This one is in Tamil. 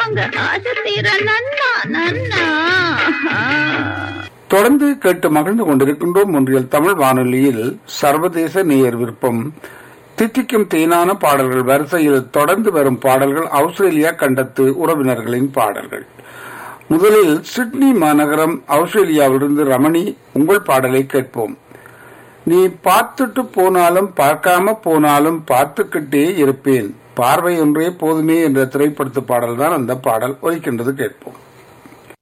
போங்க ஆசை தீர நன்னா நன்னா தொடர்ந்து கேட்டு மகிழ்ந்து கொண்டிருக்கின்றோம் ஒன்றியல் தமிழ் வானொலியில் சர்வதேச நேயர் விருப்பம் தித்திக்கும் தேனான பாடல்கள் வரிசையில் தொடர்ந்து வரும் பாடல்கள் ஆஸ்திரேலியா கண்டத்து உறவினர்களின் பாடல்கள் முதலில் சிட்னி மாநகரம் ஆஸ்திரேலியாவிலிருந்து ரமணி உங்கள் பாடலை கேட்போம் நீ பார்த்துட்டு போனாலும் பார்க்காம போனாலும் பார்த்துக்கிட்டே இருப்பேன் பார்வை ஒன்றே போதுமே என்ற திரைப்படத்து பாடல்தான் அந்த பாடல் ஒலிக்கின்றது கேட்போம்